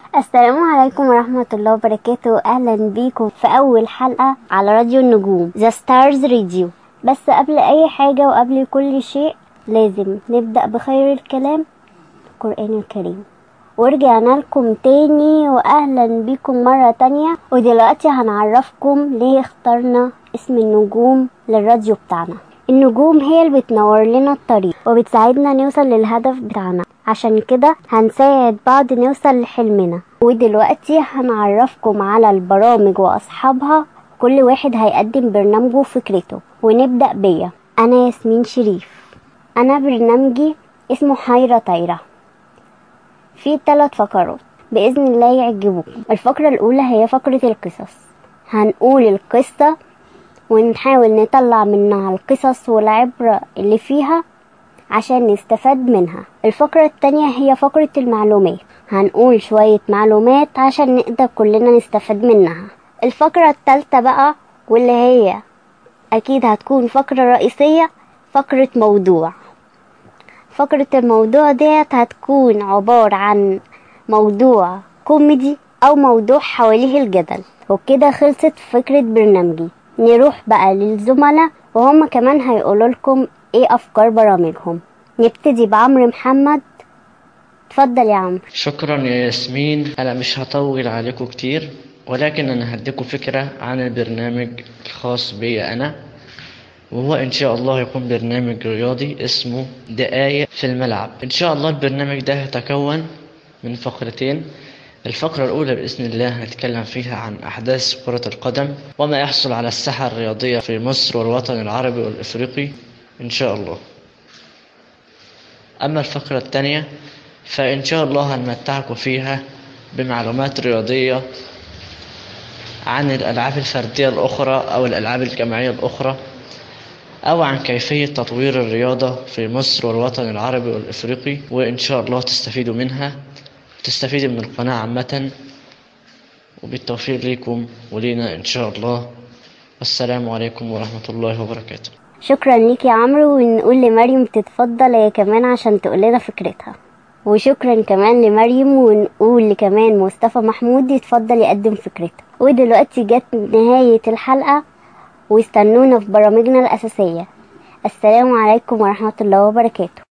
السلام عليكم ورحمة الله وبركاته أهلا بيكم في أول حلقة على راديو النجوم The Stars Radio بس قبل أي حاجة وقبل كل شيء لازم نبدأ بخير الكلام القرآن الكريم ورجعنا لكم تاني وأهلا بيكم مرة تانية ودلوقتي هنعرفكم ليه اخترنا اسم النجوم للراديو بتاعنا النجوم هي اللي بتنور لنا الطريق وبتساعدنا نوصل للهدف بتاعنا عشان كده هنساعد بعض نوصل لحلمنا ودلوقتي هنعرفكم على البرامج وأصحابها كل واحد هيقدم برنامجه وفكرته ونبدأ بيا أنا ياسمين شريف أنا برنامجي اسمه حيرة طايرة في ثلاث فقرات بإذن الله يعجبوكم الفقرة الأولى هي فقرة القصص هنقول القصة ونحاول نطلع منها القصص والعبرة اللي فيها عشان نستفاد منها الفقرة التانية هي فقرة المعلومات هنقول شوية معلومات عشان نقدر كلنا نستفاد منها الفقرة التالتة بقى واللي هي أكيد هتكون فقرة رئيسية فقرة موضوع فقرة الموضوع ديت هتكون عبارة عن موضوع كوميدي أو موضوع حواليه الجدل وكده خلصت فكرة برنامجي نروح بقى للزملاء وهم كمان هيقولوا لكم ايه أفكار برامجهم نبتدي بعمرو محمد اتفضل يا عمرو شكرا يا ياسمين انا مش هطول عليكم كتير ولكن انا هديكم فكرة عن البرنامج الخاص بي انا وهو ان شاء الله يكون برنامج رياضي اسمه دقايق في الملعب ان شاء الله البرنامج ده يتكون من فقرتين الفقرة الأولى بإذن الله هنتكلم فيها عن أحداث كرة القدم وما يحصل على الساحة الرياضية في مصر والوطن العربي والإفريقي إن شاء الله أما الفقرة الثانية فإن شاء الله هنمتعكم فيها بمعلومات رياضية عن الألعاب الفردية الأخرى أو الألعاب الجماعية الأخرى أو عن كيفية تطوير الرياضة في مصر والوطن العربي والإفريقي وإن شاء الله تستفيدوا منها تستفيدوا من القناة عامة وبالتوفيق ليكم ولينا إن شاء الله والسلام عليكم ورحمة الله وبركاته شكرا ليك يا عمرو ونقول لمريم تتفضل هي كمان عشان تقول لنا فكرتها وشكرا كمان لمريم ونقول كمان مصطفى محمود يتفضل يقدم فكرته ودلوقتي جت نهاية الحلقة واستنونا في برامجنا الأساسية السلام عليكم ورحمة الله وبركاته